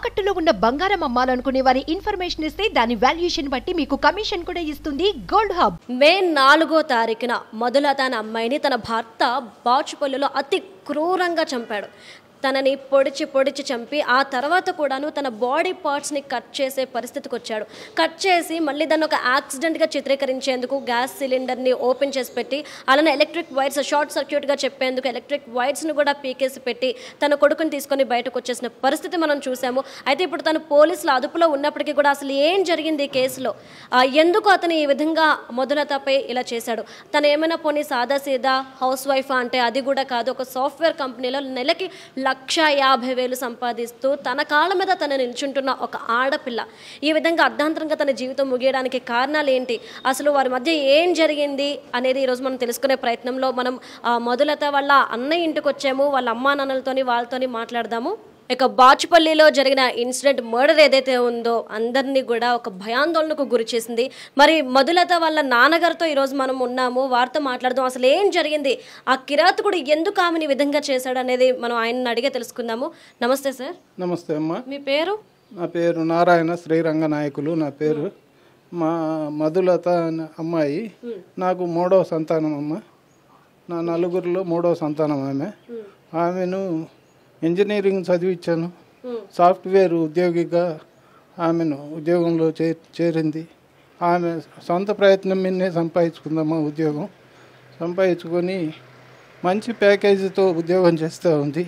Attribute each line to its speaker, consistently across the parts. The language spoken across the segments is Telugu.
Speaker 1: తాకట్టులో ఉన్న బంగారం అమ్మాలనుకునే వారి ఇన్ఫర్మేషన్ ఇస్తే దాని వాల్యుయేషన్ బట్టి మీకు కమిషన్ కూడా ఇస్తుంది గోల్డ్ హబ్
Speaker 2: మే నాలుగో తారీఖున మొదలత అనే అమ్మాయిని తన భర్త బాచుపల్లిలో అతి క్రూరంగా చంపాడు తనని పొడిచి పొడిచి చంపి ఆ తర్వాత కూడాను తన బాడీ పార్ట్స్ని కట్ చేసే పరిస్థితికి వచ్చాడు కట్ చేసి మళ్ళీ దాన్ని ఒక యాక్సిడెంట్గా చిత్రీకరించేందుకు గ్యాస్ సిలిండర్ని ఓపెన్ చేసి పెట్టి అలానే ఎలక్ట్రిక్ వైర్స్ షార్ట్ సర్క్యూట్గా చెప్పేందుకు ఎలక్ట్రిక్ వైర్స్ని కూడా పీకేసి పెట్టి తన కొడుకుని తీసుకొని బయటకు వచ్చేసిన పరిస్థితి మనం చూసాము అయితే ఇప్పుడు తను పోలీసుల అదుపులో ఉన్నప్పటికీ కూడా అసలు ఏం జరిగింది ఈ కేసులో ఆ, ఎందుకు అతను ఈ విధంగా మొదలతపై ఇలా చేశాడు తను ఏమైనా పోనీ సాదా సీదా హౌస్ వైఫ్ అంటే అది కూడా కాదు ఒక సాఫ్ట్వేర్ కంపెనీలో నెలకి లక్ష యాభై వేలు సంపాదిస్తూ తన కాళ్ళ మీద తను నిల్చుంటున్న ఒక ఆడపిల్ల ఈ విధంగా అర్ధాంతరంగా తన జీవితం ముగియడానికి కారణాలు ఏంటి అసలు వారి మధ్య ఏం జరిగింది అనేది ఈరోజు మనం తెలుసుకునే ప్రయత్నంలో మనం ఆ, మొదలత వాళ్ళ అన్నయ్య ఇంటికి వచ్చాము వాళ్ళ అమ్మా నాన్నలతోని వాళ్ళతోని మాట్లాడదాము ఇక బాచుపల్లిలో జరిగిన ఇన్సిడెంట్ మర్డర్ ఏదైతే ఉందో అందరినీ కూడా ఒక భయాందోళనకు గురి చేసింది మరి మధులత వాళ్ళ నాన్నగారితో ఈరోజు మనం ఉన్నాము వారితో మాట్లాడదాం అసలు ఏం జరిగింది ఆ కిరాతకుడు ఎందుకు ఆమెని ఈ విధంగా చేశాడు అనేది మనం ఆయన్ని అడిగే తెలుసుకుందాము నమస్తే సార్
Speaker 3: నమస్తే అమ్మ
Speaker 2: మీ పేరు
Speaker 3: నా పేరు నారాయణ శ్రీరంగ నాయకులు నా పేరు మా మధులత అనే అమ్మాయి నాకు మూడవ సంతానం అమ్మ నా నలుగురిలో మూడవ సంతానం ఆమె ఆమెను ఇంజనీరింగ్ చదివించాను సాఫ్ట్వేర్ ఉద్యోగిగా ఆమెను ఉద్యోగంలో చే చేరింది ఆమె సొంత ప్రయత్నం మీదనే సంపాదించుకుందమ్మా ఉద్యోగం సంపాదించుకొని మంచి ప్యాకేజీతో ఉద్యోగం చేస్తూ ఉంది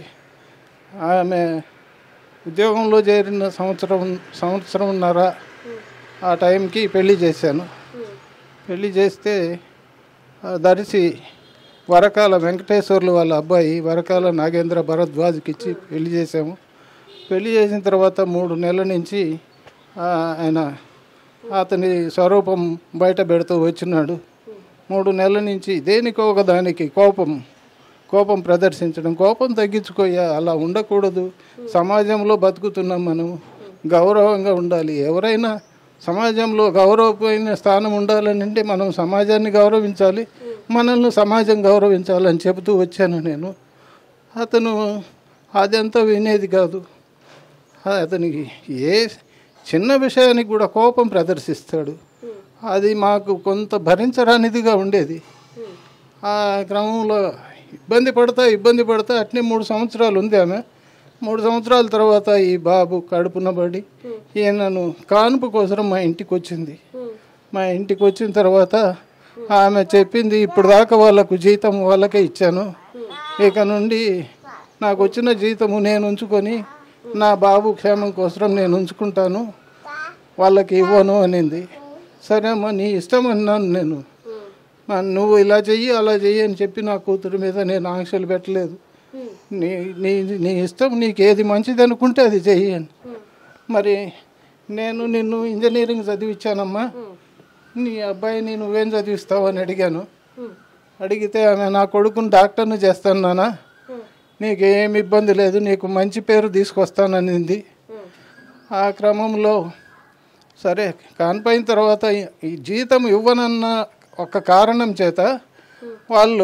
Speaker 3: ఆమె ఉద్యోగంలో చేరిన సంవత్సరం సంవత్సరంన్నర ఆ టైంకి పెళ్లి చేశాను పెళ్లి చేస్తే ఆ దర్శి వరకాల వెంకటేశ్వర్లు వాళ్ళ అబ్బాయి వరకాల నాగేంద్ర భరద్వాజ్కి ఇచ్చి పెళ్లి చేశాము పెళ్లి చేసిన తర్వాత మూడు నెలల నుంచి ఆ, ఆయన అతని స్వరూపం బయట పెడుతూ వచ్చినాడు మూడు నెలల నుంచి దేనికో ఒక దానికి కోపం కోపం ప్రదర్శించడం కోపం తగ్గించుకోయా అలా ఉండకూడదు సమాజంలో బతుకుతున్నాం మనం గౌరవంగా ఉండాలి ఎవరైనా సమాజంలో గౌరవమైన స్థానం ఉండాలని అంటే మనం సమాజాన్ని గౌరవించాలి మనల్ని సమాజం గౌరవించాలని చెబుతూ వచ్చాను నేను అతను అదంతా వినేది కాదు అతనికి ఏ చిన్న విషయానికి కూడా కోపం ప్రదర్శిస్తాడు అది మాకు కొంత భరించరానిదిగా ఉండేది ఆ క్రమంలో ఇబ్బంది పడతా ఇబ్బంది పడతా అట్నే మూడు సంవత్సరాలు ఉంది ఆమె మూడు సంవత్సరాల తర్వాత ఈ బాబు కడుపున పడి ఈయనను కానుపు కోసం మా ఇంటికి వచ్చింది మా ఇంటికి వచ్చిన తర్వాత ఆమె చెప్పింది ఇప్పుడు దాకా వాళ్ళకు జీతం వాళ్ళకే ఇచ్చాను ఇక నుండి నాకు వచ్చిన జీతము నేను ఉంచుకొని నా బాబు క్షేమం కోసం నేను ఉంచుకుంటాను వాళ్ళకి ఇవ్వను అనింది సరే అమ్మా నీ ఇష్టం అన్నాను నేను మా- నువ్వు ఇలా చెయ్యి అలా చెయ్యి అని చెప్పి నా కూతురు మీద నేను ఆంక్షలు పెట్టలేదు నీ నీ నీ ఇష్టం నీకు ఏది మంచిది అనుకుంటే అది చెయ్యి అని మరి నేను నిన్ను ఇంజనీరింగ్ చదివించానమ్మా నీ అబ్బాయిని నువ్వేం చదివిస్తావు అని అడిగాను అడిగితే ఆమె నా కొడుకుని డాక్టర్ని చేస్తాను నాన్న నీకు ఏమి ఇబ్బంది లేదు నీకు మంచి పేరు తీసుకొస్తాననింది ఆ క్రమంలో సరే కానిపోయిన తర్వాత ఈ- ఈ జీతం ఇవ్వనన్న ఒక కారణం చేత వాళ్ళు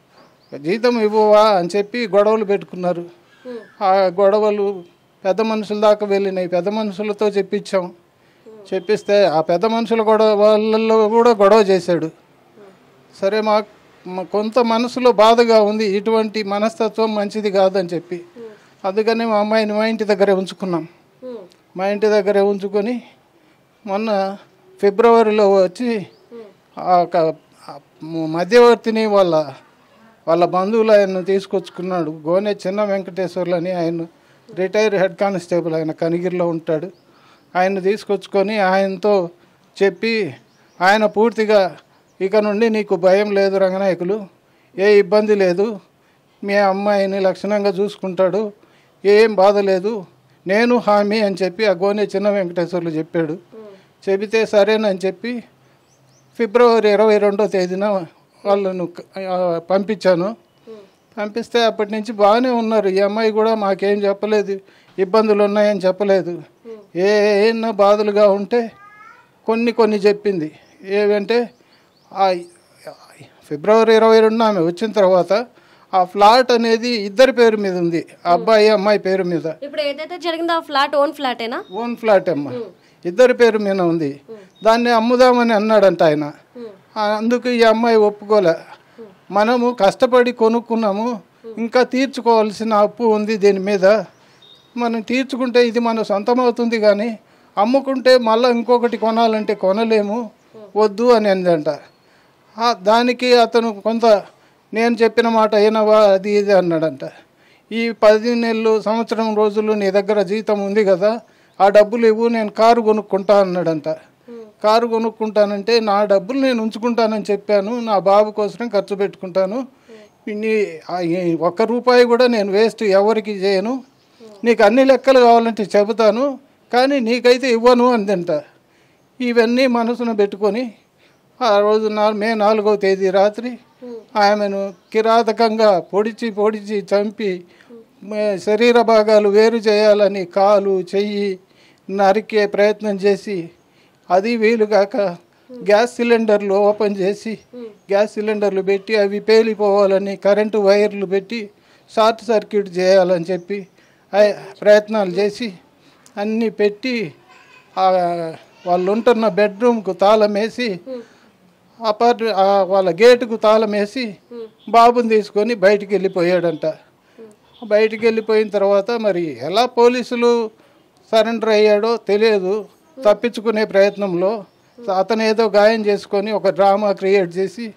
Speaker 3: జీతం ఇవ్వవా అని చెప్పి గొడవలు పెట్టుకున్నారు ఆ గొడవలు పెద్ద మనుషుల దాకా వెళ్ళినాయి పెద్ద మనుషులతో చెప్పించాం చెప్పిస్తే ఆ పెద్ద మనుషుల గొడవ వాళ్ళల్లో కూడా గొడవ చేశాడు సరే మా మా- కొంత మనసులో బాధగా ఉంది ఇటువంటి మనస్తత్వం మంచిది కాదని చెప్పి అందుకని మా అమ్మాయిని మా ఇంటి దగ్గరే ఉంచుకున్నాం మా ఇంటి దగ్గరే ఉంచుకొని మొన్న ఫిబ్రవరిలో వచ్చి ఆ ఒక ఆ మధ్యవర్తిని వాళ్ళ వాళ్ళ బంధువులు ఆయన తీసుకొచ్చుకున్నాడు గోనె చిన్న వెంకటేశ్వర్లు అని ఆయన రిటైర్ హెడ్ కానిస్టేబుల్ ఆయన కనిగిరిలో ఉంటాడు ఆయన తీసుకొచ్చుకొని ఆయనతో చెప్పి ఆయన పూర్తిగా ఇక నుండి నీకు భయం లేదు రంగనాయకులు ఏ ఇబ్బంది లేదు మీ అమ్మాయిని లక్షణంగా చూసుకుంటాడు ఏం బాధ లేదు నేను హామీ అని చెప్పి ఆ గోనె చిన్న వెంకటేశ్వర్లు చెప్పాడు చెబితే సరేనని చెప్పి ఫిబ్రవరి ఇరవై రెండో తేదీన వాళ్ళను క- ఆ, పంపించాను పంపిస్తే అప్పటి నుంచి బాగానే ఉన్నారు ఈ అమ్మాయి కూడా మాకేం చెప్పలేదు ఇబ్బందులు ఉన్నాయని చెప్పలేదు ఏ ఏమన్నా బాధలుగా ఉంటే కొన్ని కొన్ని చెప్పింది ఏవంటే ఆ ఫిబ్రవరి ఇరవై రెండున ఆమె వచ్చిన తర్వాత ఆ ఫ్లాట్ అనేది ఇద్దరి పేరు మీద ఉంది ఆ అబ్బాయి అమ్మాయి పేరు మీద
Speaker 2: ఇప్పుడు ఏదైతే జరిగిందో ఆ ఫ్లాట్ ఓన్ ఫ్లాటేనా
Speaker 3: ఓన్ ఫ్లాట్ అమ్మ ఇద్దరి పేరు మీద ఉంది దాన్ని అమ్ముదామని అన్నాడంట ఆయన ఆ, అందుకు ఈ అమ్మాయి ఒప్పుకోలే మనము కష్టపడి కొనుక్కున్నాము ఇంకా తీర్చుకోవాల్సిన అప్పు ఉంది దీని మీద మనం తీర్చుకుంటే ఇది మన సొంతం అవుతుంది కానీ అమ్ముకుంటే మళ్ళీ ఇంకొకటి కొనాలంటే కొనలేము వద్దు అని అందంట ఆ, దానికి అతను కొంత నేను చెప్పిన మాట అయినవా అది ఇది అన్నాడంట ఈ పది నెలలు సంవత్సరం రోజులు నీ దగ్గర జీతం ఉంది కదా ఆ డబ్బులు ఇవ్వు నేను కారు కొనుక్కుంటా అన్నాడంట కారు కొనుక్కుంటానంటే నా డబ్బులు నేను ఉంచుకుంటానని చెప్పాను నా బాబు కోసం ఖర్చు పెట్టుకుంటాను నీ ఆ ఈ ఒక్క రూపాయి కూడా నేను వేస్ట్ ఎవరికి చేయను నీకు అన్ని లెక్కలు కావాలంటే చెబుతాను కానీ నీకైతే ఇవ్వను అందంట ఇవన్నీ మనసున పెట్టుకొని ఆ రోజు నా మే నాలుగవ తేదీ రాత్రి ఆమెను కిరాతకంగా పొడిచి పొడిచి చంపి మే- శరీర భాగాలు వేరు చేయాలని కాలు చెయ్యి నరికే ప్రయత్నం చేసి అది వీలుగాక గ్యాస్ సిలిండర్లు ఓపెన్ చేసి గ్యాస్ సిలిండర్లు పెట్టి అవి పేలిపోవాలని కరెంటు వైర్లు పెట్టి షార్ట్ సర్క్యూట్ చేయాలని చెప్పి ఆ- ప్రయత్నాలు చేసి అన్నీ పెట్టి ఆ వాళ్ళు ఉంటున్న బెడ్రూమ్కు తాళం వేసి అపార్ట్ ఆ వాళ్ళ గేటుకు తాళం వేసి బాబుని తీసుకొని బయటికి వెళ్ళిపోయాడంట బయటికి వెళ్ళిపోయిన తర్వాత మరి ఎలా పోలీసులు సరెండర్ అయ్యాడో తెలియదు తప్పించుకునే ప్రయత్నంలో అతను ఏదో గాయం చేసుకొని ఒక డ్రామా క్రియేట్ చేసి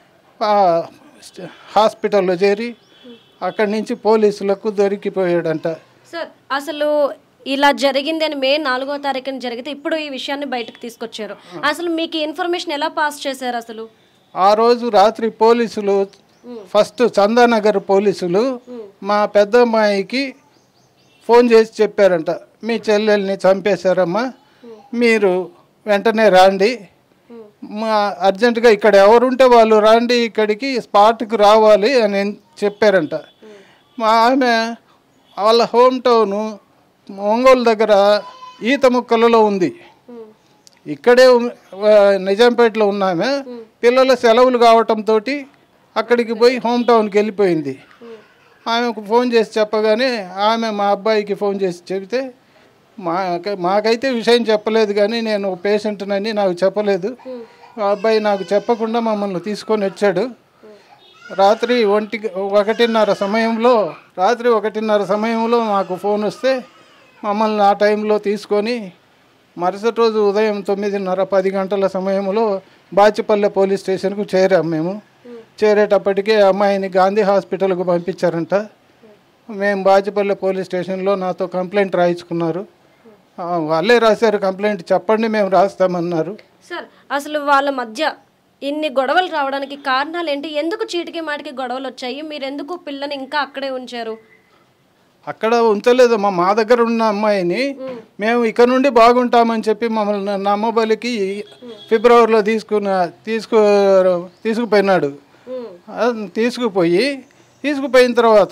Speaker 3: ఆ స్ట్- హాస్పిటల్లో చేరి అక్కడి నుంచి పోలీసులకు దొరికిపోయాడంట
Speaker 2: సార్ అసలు ఇలా జరిగింది అని మే నాలుగో తారీఖున జరిగితే ఇప్పుడు ఈ విషయాన్ని బయటకు తీసుకొచ్చారు అసలు మీకు ఇన్ఫర్మేషన్ ఎలా పాస్ చేశారు అసలు
Speaker 3: ఆ రోజు రాత్రి పోలీసులు ఫస్ట్ చందానగర్ పోలీసులు మా పెద్ద అమ్మాయికి ఫోన్ చేసి చెప్పారంట మీ చెల్లెల్ని చంపేశారమ్మా మీరు వెంటనే రాండి మా అర్జెంటుగా ఇక్కడ ఎవరుంటే వాళ్ళు రాండి ఇక్కడికి స్పాట్కి రావాలి అని చెప్పారంట మా ఆమె వాళ్ళ హోమ్ టౌను ఒంగోలు దగ్గర ఈత ముక్కలలో ఉంది ఇక్కడే ఉన్- ఆ, నిజాంపేటలో ఉన్నామే పిల్లల సెలవులు కావటంతో అక్కడికి పోయి హోమ్ టౌన్కి వెళ్ళిపోయింది ఆమెకు ఫోన్ చేసి చెప్పగానే ఆమె మా అబ్బాయికి ఫోన్ చేసి చెబితే మా మాకైతే విషయం చెప్పలేదు కానీ నేను పేషెంట్నని నాకు చెప్పలేదు మా అబ్బాయి నాకు చెప్పకుండా మమ్మల్ని తీసుకొని వచ్చాడు రాత్రి ఒంటి ఒకటిన్నర సమయంలో రాత్రి ఒకటిన్నర సమయంలో మాకు ఫోన్ వస్తే మమ్మల్ని ఆ టైంలో తీసుకొని మరుసటి రోజు ఉదయం తొమ్మిదిన్నర పది గంటల సమయంలో బాచిపల్లె పోలీస్ స్టేషన్కు చేరాం మేము చేరేటప్పటికే అమ్మాయిని గాంధీ హాస్పిటల్కు పంపించారంట మేము బాచిపల్లె పోలీస్ స్టేషన్లో నాతో కంప్లైంట్ రాయించుకున్నారు ఆ, వాళ్ళే రాశారు కంప్లైంట్ చెప్పండి మేము రాస్తామన్నారు
Speaker 2: సార్ అసలు వాళ్ళ మధ్య ఇన్ని గొడవలు రావడానికి కారణాలు ఏంటి ఎందుకు చీటికి మాటికి గొడవలు వచ్చాయి మీరు ఎందుకు పిల్లని ఇంకా అక్కడే ఉంచారు
Speaker 3: అక్కడ ఉంచలేదమ్మా మా దగ్గర ఉన్న అమ్మాయిని మేము ఇక్కడ నుండి బాగుంటామని చెప్పి మమ్మల్ని నమ్మబలికి ఫిబ్రవరిలో తీసుకున్న తీసుకు తీసుకుపోయినాడు ఆ, తీసుకుపోయి తీసుకుపోయిన తర్వాత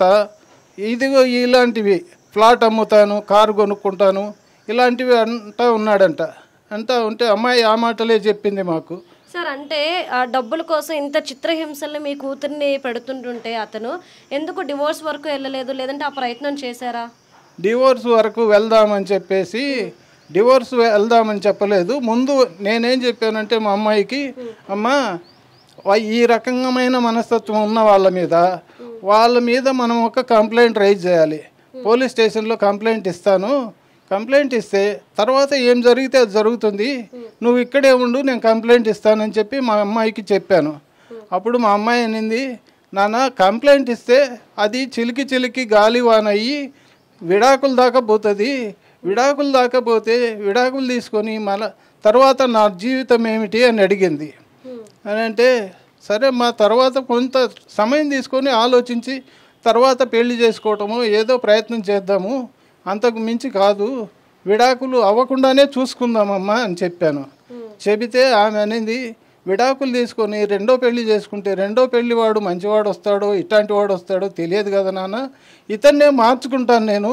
Speaker 3: ఇదిగో ఇలాంటివి ఫ్లాట్ అమ్ముతాను కారు కొనుక్కుంటాను ఇలాంటివి అంటా ఉన్నాడంట అంటా ఉంటే అమ్మాయి ఆ మాటలే చెప్పింది మాకు
Speaker 2: సార్ అంటే ఆ డబ్బుల కోసం ఇంత చిత్రహింసల్ని మీ కూతుర్ని పెడుతుంటుంటే అతను ఎందుకు డివోర్స్ వరకు వెళ్ళలేదు లేదంటే ఆ ప్రయత్నం చేశారా
Speaker 3: డివోర్స్ వరకు వెళ్దామని చెప్పేసి డివోర్స్ వెళ్దామని చెప్పలేదు ముందు నేనేం చెప్పానంటే మా అమ్మాయికి అమ్మా వా- ఈ రకమైన మనస్తత్వం ఉన్న వాళ్ళ మీద వాళ్ళ మీద మనం ఒక కంప్లైంట్ రైజ్ చేయాలి పోలీస్ స్టేషన్లో కంప్లైంట్ ఇస్తాను కంప్లైంట్ ఇస్తే తర్వాత ఏం జరిగితే అది జరుగుతుంది నువ్వు ఇక్కడే ఉండు నేను కంప్లైంట్ ఇస్తానని చెప్పి మా అమ్మాయికి చెప్పాను అప్పుడు మా అమ్మాయి అనింది నాన్న కంప్లైంట్ ఇస్తే అది చిలికి చిలికి గాలి వాన అయ్యి విడాకుల దాకా పోతుంది విడాకుల దాకా పోతే విడాకులు తీసుకొని మళ్ళా తర్వాత నా జీవితం ఏమిటి అని అడిగింది అని అంటే సరే మా తర్వాత కొంత సమయం తీసుకొని ఆలోచించి తర్వాత పెళ్లి చేసుకోవటము ఏదో ప్రయత్నం చేద్దాము అంతకు మించి కాదు విడాకులు అవ్వకుండానే చూసుకుందామమ్మా అని చెప్పాను చెబితే ఆమె అనేది విడాకులు తీసుకొని రెండో పెళ్లి చేసుకుంటే రెండో పెళ్లి వాడు మంచివాడు వస్తాడో ఇట్లాంటి వాడు వస్తాడో తెలియదు కదా నాన్న ఇతన్నే మార్చుకుంటాను నేను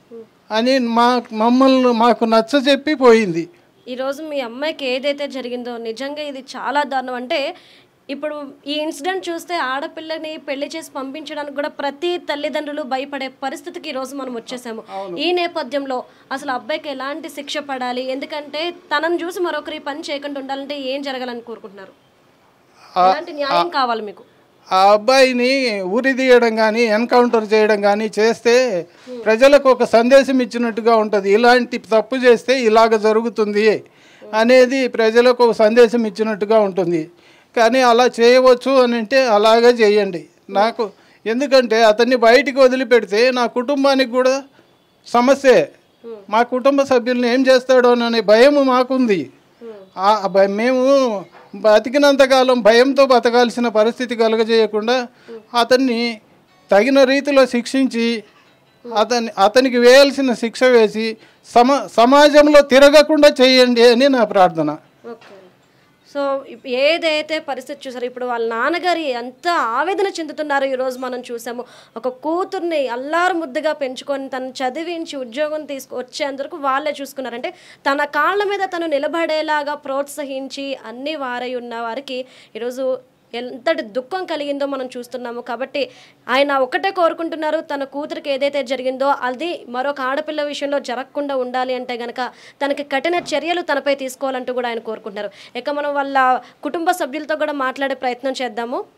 Speaker 3: అని మా మమ్మల్ని మాకు నచ్చ చెప్పి పోయింది
Speaker 2: ఈరోజు మీ అమ్మాయికి ఏదైతే జరిగిందో నిజంగా ఇది చాలా దారుణం అంటే ఇప్పుడు ఈ ఇన్సిడెంట్ చూస్తే ఆడపిల్లని పెళ్లి చేసి పంపించడానికి కూడా ప్రతి తల్లిదండ్రులు భయపడే పరిస్థితికి ఈ రోజు మనం వచ్చేసాము ఈ నేపథ్యంలో అసలు అబ్బాయికి ఎలాంటి శిక్ష పడాలి ఎందుకంటే తనను చూసి మరొకరి పని చేయకుండా ఉండాలంటే ఏం జరగాలని కోరుకుంటున్నారు ఎలాంటి న్యాయం కావాలి మీకు
Speaker 3: ఆ అబ్బాయిని ఉరి తీయడం కానీ ఎన్కౌంటర్ చేయడం కానీ చేస్తే ప్రజలకు ఒక సందేశం ఇచ్చినట్టుగా ఉంటుంది ఇలాంటి తప్పు చేస్తే ఇలాగ జరుగుతుంది అనేది ప్రజలకు ఒక సందేశం ఇచ్చినట్టుగా ఉంటుంది కానీ అలా చేయవచ్చు అని అంటే అలాగే చేయండి నాకు ఎందుకంటే అతన్ని బయటికి వదిలిపెడితే నా కుటుంబానికి కూడా సమస్యే మా కుటుంబ సభ్యుల్ని ఏం చేస్తాడో అనే భయం మాకుంది ఆ భయ- మేము బతికినంతకాలం భయంతో బతకాల్సిన పరిస్థితి కలుగజేయకుండా అతన్ని తగిన రీతిలో శిక్షించి అతన్ని అతనికి వేయాల్సిన శిక్ష వేసి సమ సమాజంలో తిరగకుండా చేయండి అని నా ప్రార్థన
Speaker 2: ఓకే సో ఇప్- ఏదైతే పరిస్థితి చూసారో ఇప్పుడు వాళ్ళ నాన్నగారు ఎంత ఆవేదన చెందుతున్నారో ఈరోజు మనం చూసాము ఒక కూతుర్ని అల్లారు ముద్దుగా పెంచుకొని తను చదివించి ఉద్యోగం తీసుకు వచ్చేందుకు వాళ్ళే చూసుకున్నారంటే తన కాళ్ళ మీద తను నిలబడేలాగా ప్రోత్సహించి అన్ని వారై ఉన్న వారికి ఈరోజు ఎంతటి దుఃఖం కలిగిందో మనం చూస్తున్నాము కాబట్టి ఆయన ఒకటే కోరుకుంటున్నారు తన కూతురికి ఏదైతే జరిగిందో అది మరొక ఆడపిల్ల విషయంలో జరగకుండా ఉండాలి అంటే గనక తనకి కఠిన చర్యలు తనపై తీసుకోవాలంటూ కూడా ఆయన కోరుకుంటున్నారు ఇక మనం వాళ్ళ కుటుంబ సభ్యులతో కూడా మాట్లాడే ప్రయత్నం చేద్దాము